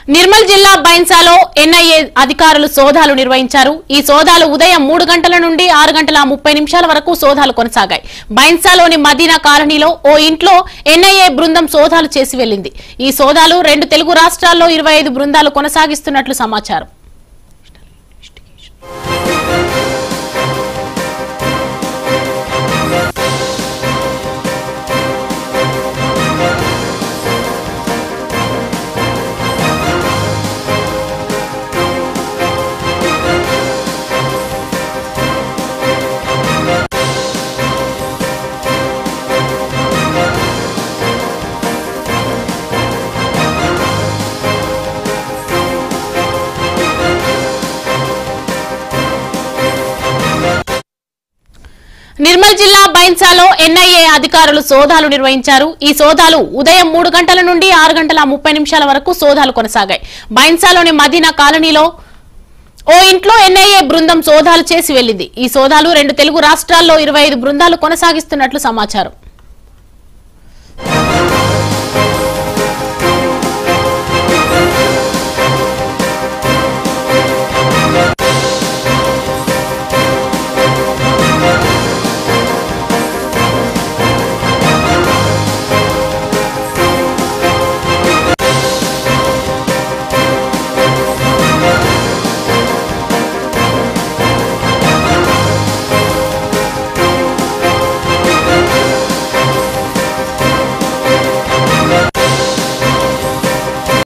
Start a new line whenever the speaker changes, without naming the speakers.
నిర్మల్ జిల్లా బైన్సాలో ఎన్ఐఏ అధికారులు సోదాలు నిర్వహించారు ఈ సోదాలు ఉదయం మూడు గంటల నుండి ఆరు గంటల ముప్పై నిమిషాల వరకు సోదాలు కొనసాగాయి బైన్సాలోని మదీనా కాలనీలో ఓ ఇంట్లో ఎన్ఐఏ బృందం సోదాలు చేసి వెళ్లింది ఈ సోదాలు రెండు తెలుగు రాష్ట్రాల్లో ఇరవై ఐదు బృందాలు కొనసాగిస్తున్నట్లు సమాచారం నిర్మల్ జిల్లా బైన్సాలో ఎన్ఐఏ అధికారులు సోదాలు నిర్వహించారు ఈ సోదాలు ఉదయం మూడు గంటల నుండి ఆరు గంటల ముప్పై నిమిషాల వరకు సోదాలు కొనసాగాయి బైన్సాలోని మదీనా కాలనీలో ఓ ఇంట్లో ఎన్ఐఏ బృందం సోదాలు చేసి వెళ్లింది ఈ సోదాలు రెండు తెలుగు రాష్ట్రాల్లో ఇరవై ఐదు బృందాలు కొనసాగిస్తున్నట్లు సమాచారం